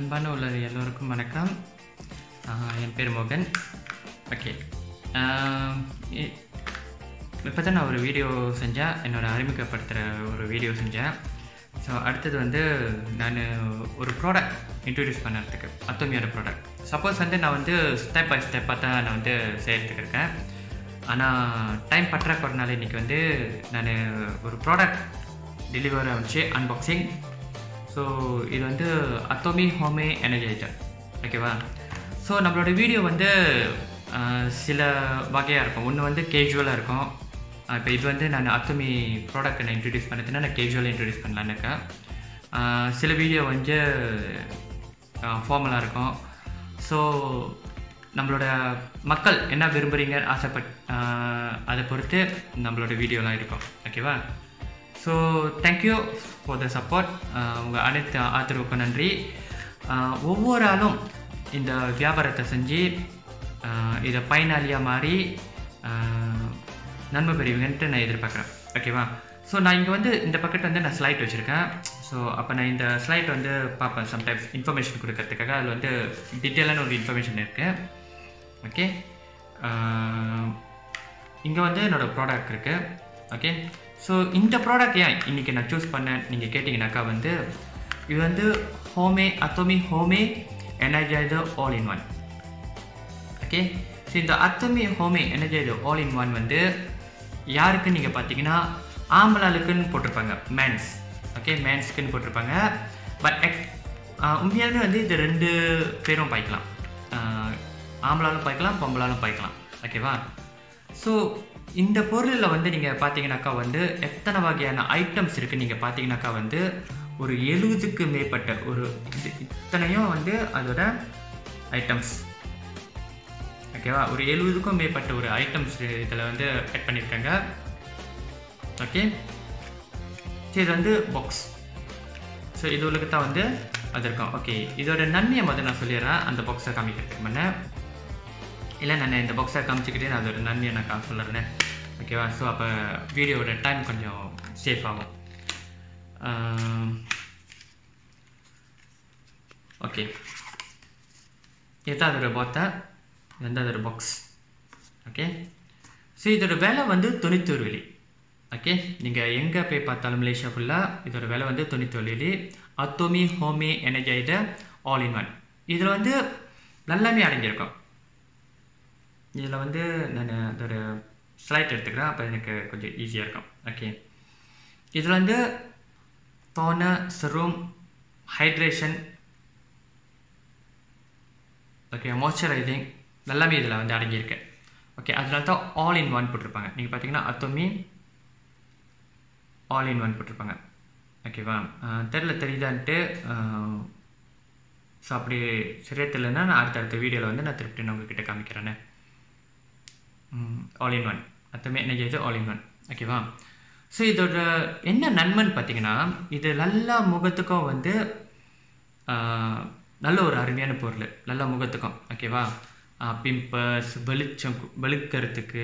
அன்பான உள்ளது எல்லோருக்கும் வணக்கம் ஆஹ் என் பேர் மோகன் ஓகே இப்போ தான் நான் ஒரு வீடியோ செஞ்சேன் என்னோட அறிமுகப்படுத்துகிற ஒரு வீடியோ செஞ்சேன் ஸோ அடுத்தது வந்து நான் ஒரு ப்ராடக்ட் இன்ட்ரடியூஸ் பண்ணுறதுக்கு அத்தோமியோட ப்ராடக்ட் சப்போஸ் வந்து நான் வந்து ஸ்டெப் பை ஸ்டெப்பாக தான் நான் வந்து செய்கிறதுக்கு இருக்கேன் ஆனால் டைம் பற்றாக்குறனால இன்றைக்கி வந்து நான் ஒரு ப்ராடக்ட் டெலிவரி வச்சு அன்பாக்சிங் ஸோ இது வந்து அத்தோமி ஹோமே எனர்ஜைசர் ஓகேவா ஸோ நம்மளோட வீடியோ வந்து ஆஹ், சில வகையாக இருக்கும் ஒன்று வந்து கேஜுவலாக இருக்கும் இப்போ இது வந்து நான் அத்தோமி ப்ராடக்ட் நான் இன்ட்ரடியூஸ் பண்ணதுன்னா நான் கேஜுவலாக இன்ட்ரடியூஸ் பண்ணலான்னு இருக்கேன் ஆஹ், சில வீடியோ வந்து ஃபார்மலாக இருக்கும் ஸோ நம்மளோட மக்கள் என்ன விரும்புகிறீங்க ஆசைப்பட் ஆஹ், அதை பொறுத்து நம்மளோட வீடியோலாம் இருக்கும் ஓகேவா so thank you for the support உங்கள் அனைத்து ஆதரவுக்கும் நன்றி ஆஹ், ஒவ்வொரு ஆளும் இந்த வியாபாரத்தை செஞ்சு ஆஹ், இதை பயனாளியாக மாறி ஆஹ், நன்மை பெறுவீங்கன்ட்டு நான் எதிர்பார்க்குறேன் ஓகேவா ஸோ நான் இங்கே வந்து இந்த பக்கெட் வந்து நான் ஸ்லைட் வச்சுருக்கேன் ஸோ அப்போ நான் இந்த ஸ்லைட் வந்து பார்ப்பேன் சம்டைம்ஸ் இன்ஃபர்மேஷன் கொடுக்கறதுக்காக அதில் வந்து டீட்டெயிலான ஒரு இன்ஃபர்மேஷன் இருக்குது ஓகே இங்கே வந்து என்னோடய ப்ராடக்ட் இருக்குது ஓகே ஸோ இந்த ப்ராடக்ட் ஏன் இன்றைக்கி நான் சூஸ் பண்ணேன் நீங்கள் கேட்டிங்கனாக்கா வந்து இது வந்து Homme Atomy Homme energizer all in one okay so இந்த Atomy Homme energizer all in one வந்து யாருக்கு நீங்கள் பார்த்தீங்கன்னா ஆம்பளாளுக்குன்னு போட்டிருப்பாங்க மேன்ஸ் ஓகே மேன்ஸ்க்குன்னு போட்டிருப்பாங்க பட் உண்மையாலுமே வந்து இது ரெண்டு பேரும் பாய்க்கலாம் ஆஹ், ஆம்பளாலும் பாய்க்கலாம் பொம்பளாலும் பாய்க்கலாம் ஓகேவா ஸோ இந்த பொருளில் வந்து நீங்கள் பார்த்தீங்கன்னாக்கா வந்து எத்தனை வகையான ஐட்டம்ஸ் இருக்குது நீங்கள் பார்த்தீங்கன்னாக்கா வந்து ஒரு எழுபதுக்கு மேற்பட்ட ஒரு இது இத்தனையும் வந்து அதோட ஐட்டம்ஸ் ஓகேவா ஒரு எழுபதுக்கும் மேற்பட்ட ஒரு ஐட்டம்ஸ் இதில் வந்து ஆட் பண்ணியிருக்காங்க ஓகே சரி இது வந்து பாக்ஸ் ஸோ இது உள்ளுக்கு தான் வந்து அது இருக்கும் ஓகே இதோட நன்மையை முதல்ல நான் சொல்லிடுறேன் அந்த பாக்ஸை காமிக்கிறதுக்கு முன்னே இல்லை நான் இந்த பாக்ஸை காமிச்சிக்கிட்டே நான் அதோட நன்மையை நான் கா சொல்லிடுறேன் ஓகேவா ஸோ அப்போ வீடியோவோட டைம் கொஞ்சம் சேஃப் ஆகும் ஓகே இதுதான் அதோட பாத்தா இது வந்து அதோட பாக்ஸ் ஓகே ஸோ இதோட விலை வந்து தொண்ணூத்தொரு வெள்ளி ஓகே நீங்கள் எங்கே போய் பார்த்தாலும் மலேசியா ஃபுல்லாக இதோட விலை வந்து தொண்ணூத்தொரு வெள்ளி Atomy Homme energizer all in one இதில் வந்து நல்லாமே அடங்கியிருக்கும் இதில் வந்து நான் அதோட ஸ்லைட் எடுத்துக்கிறேன் அப்போ எனக்கு கொஞ்சம் ஈஸியாக இருக்கும் ஓகே இதில் வந்து toner serum hydration okay moisturising எல்லாமே இதில் வந்து அடங்கியிருக்கு ஓகே அதனால தான் ஆல் இன் ஒன் போட்டிருப்பாங்க நீங்கள் பார்த்தீங்கன்னா அத்தோமி ஆல் இன் ஒன் போட்டிருப்பாங்க ஓகேவா தெரில தெரியுதான்ட்டு ஸோ அப்படி சரியா தெரியலன்னா நான் அடுத்தடுத்த வீடியோவில் வந்து நான் திருப்பி நான் உங்ககிட்ட காமிக்கிறேனே ஆல் இன் ஒன் அத்தமே என்ன செய்யுது ஆல் இன் ஒன் ஓகேவா ஸோ இதோட என்ன நன்மைன்னு பார்த்தீங்கன்னா இது நல்லா முகத்துக்கும் வந்து ஆஹ், நல்ல ஒரு அருமையான பொருள் நல்ல முகத்துக்கும் ஓகேவா பிம்பர்ஸ் வெளிச்சம் கு- வெளுக்கறதுக்கு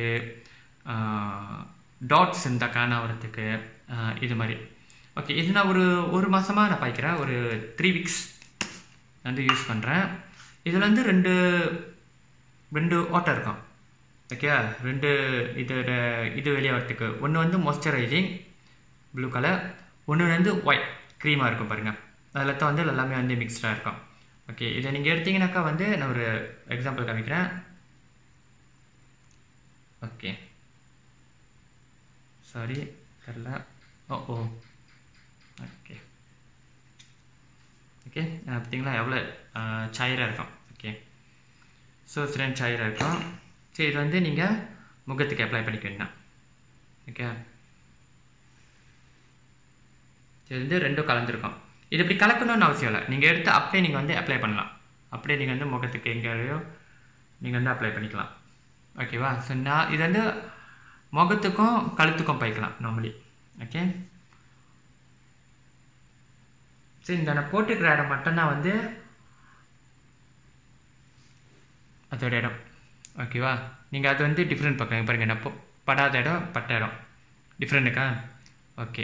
டாட்ஸ் இருந்தால் காணாகிறதுக்கு இது மாதிரி ஓகே இது நான் ஒரு ஒரு மாதமாக நான் பாய்க்கிறேன் ஒரு த்ரீ வீக்ஸ் வந்து யூஸ் பண்ணுறேன் இதில் வந்து ரெண்டு ரெண்டு ஓட்டை இருக்கும் ஓகே ரெண்டு இதோட இது வெளியே வரத்துக்கு ஒன்று வந்து மாய்ஸ்சரைசிங் ப்ளூ கலர் ஒன்று வந்து ஒயிட் க்ரீமாக இருக்கும் பாருங்கள் அதில் தான் வந்து எல்லாமே வந்து மிக்ஸ்டாக இருக்கும் ஓகே இதை நீங்கள் எடுத்தீங்கன்னாக்கா வந்து நான் ஒரு எக்ஸாம்பிள் காமிக்கிறேன் ஓகே சாரி தெரில ஓ ஓ ஓகே ஓகே பார்த்தீங்களா எவ்வளோ சாயராக இருக்கும் ஓகே ஸோ சிலன் சாயராக இருக்கும் சரி இது வந்து நீங்கள் முகத்துக்கு அப்ளை பண்ணிக்க வேண்டாம் ஓகே இது வந்து ரெண்டும் கலந்துருக்கும் இது இப்படி கலக்கணும்னு அவசியம் இல்லை நீங்கள் எடுத்து அப்படியே நீங்கள் வந்து அப்ளை பண்ணலாம் அப்படியே நீங்கள் வந்து முகத்துக்கு எங்கேயோ நீங்கள் வந்து அப்ளை பண்ணிக்கலாம் ஓகேவா ஸோ நான் இது வந்து முகத்துக்கும் கழுத்துக்கும் பைக்கலாம் நார்மலி ஓகே சரி இந்த நான் போட்டுக்கிற இடம் மட்டும்தான் வந்து அதோட இடம் ஓகேவா நீங்கள் அது வந்து டிஃப்ரெண்ட் பார்க்குறீங்க பாருங்கள் நான் பொ- படாத இடம் பட்ட இடம் டிஃப்ரெண்ட்டுக்கா ஓகே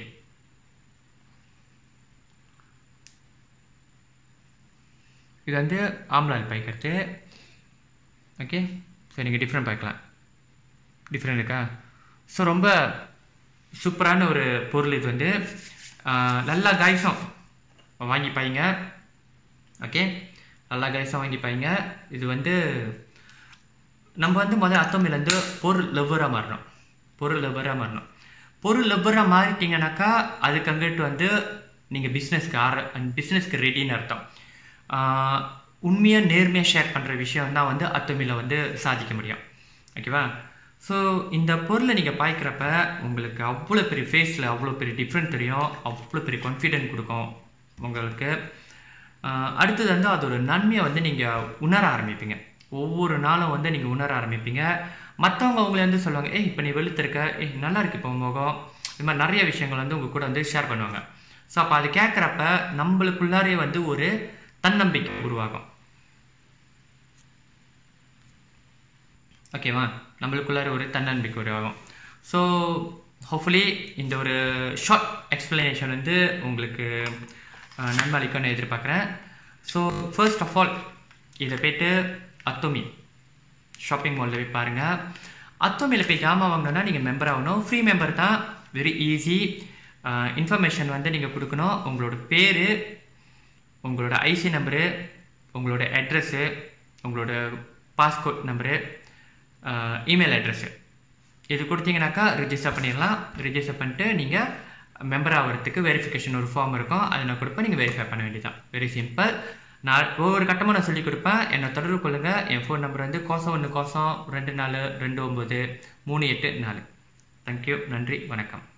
இது வந்து ஆம்லால் பாய்க்கிறது ஓகே ஸோ நீங்கள் டிஃப்ரெண்ட் பார்க்கலாம் டிஃப்ரெண்ட் இருக்கா ஸோ ரொம்ப சூப்பரான ஒரு பொருள் இது வந்து ஆஹ், நல்லா காய்ஸும் வாங்கி பாய்ங்க ஓகே நல்லா காய்ஸும் வாங்கி பாய்ங்க இது வந்து நம்ம வந்து முதல்ல அத்தோமிலேருந்து பொருள் லவ்வராக மாறணும் பொருள் லவ்வராக மாறணும் பொருள் லவ்வராக மாறிட்டீங்கன்னாக்கா அதுக்கு அங்கிட்டு வந்து நீங்கள் பிஸ்னஸ்க்கு ஆர பிஸ்னஸ்க்கு ரெடின்னு அர்த்தம் உண்மையாக நேர்மையாக ஷேர் பண்ணுற விஷயம் தான் வந்து அத்தோமியில் வந்து சாதிக்க முடியும் ஓகேவா ஸோ இந்த பொருளை நீங்கள் பாய்க்கிறப்ப உங்களுக்கு அவ்வளோ பெரிய ஃபேஸில் அவ்வளோ பெரிய டிஃப்ரெண்ட் தெரியும் அவ்வளோ பெரிய கான்ஃபிடென்ட் கொடுக்கும் உங்களுக்கு ஆஹ் அடுத்தது வந்து அதோட நன்மையை வந்து நீங்கள் உணர ஆரம்பிப்பீங்க ஒவ்வொரு நாளும் வந்து நீங்கள் உணர ஆரம்பிப்பீங்க மற்றவங்க உங்களை வந்து சொல்லுவாங்க ஏய் இப்போ நீ வெளுத்திருக்க ஏய் நல்லா இருக்கு இப்போ உன் முகம் இது மாதிரி நிறைய விஷயங்கள் வந்து உங்கள் கூட வந்து ஷேர் பண்ணுவாங்க ஸோ அப்போ அது கேட்குறப்ப நம்மளுக்குள்ளாரே வந்து ஒரு தன்னம்பிக்கை உருவாகும் ஓகேவா நம்மளுக்குள்ளார ஒரு தன்னம்பிக்கை உருவாகும் ஸோ ஹோப்ஃபுல்லி இந்த ஒரு ஷார்ட் எக்ஸ்பிளனேஷன் வந்து உங்களுக்கு அஹ், நன்மை அளிக்கும்னு எதிர்பார்க்குறேன் ஸோ ஃபர்ஸ்ட் ஆஃப் ஆல் இதை போய்ட்டு அத்தோமி ஷாப்பிங் மாலில் போய் பாருங்கள் அத்தோமியில் போய் ஜாமான் வாங்கணும்னா நீங்கள் மெம்பர் ஆகணும் ஃப்ரீ மெம்பர் தான் வெரி ஈஸி இன்ஃபர்மேஷன் வந்து நீங்கள் கொடுக்கணும் உங்களோட பேர் உங்களோட ஐசி நம்பரு உங்களோட அட்ரஸ்ஸு உங்களோட பாஸ்போர்ட் நம்பரு இமெயில் அட்ரஸ்ஸு இது கொடுத்தீங்கன்னாக்கா ரிஜிஸ்டர் பண்ணிடலாம் ரிஜிஸ்டர் பண்ணிட்டு நீங்கள் மெம்பர் ஆகிறதுக்கு வெரிஃபிகேஷன் ஒரு ஃபார்ம் இருக்கும் அதை நான் கொடுப்பேன் நீங்கள் வெரிஃபை பண்ண வேண்டியதான் வெரி சிம்பிள் நான் ஒவ்வொரு கட்டமாக நான் சொல்லிக் கொடுப்பேன் என்னை தொடர்பு கொள்ளுங்கள் என் ஃபோன் நம்பர் வந்து கோசம் ஒன்று கோசம் ரெண்டு நாலு ரெண்டு ஒம்பது மூணு எட்டு நாலு தேங்க்யூ நன்றி வணக்கம்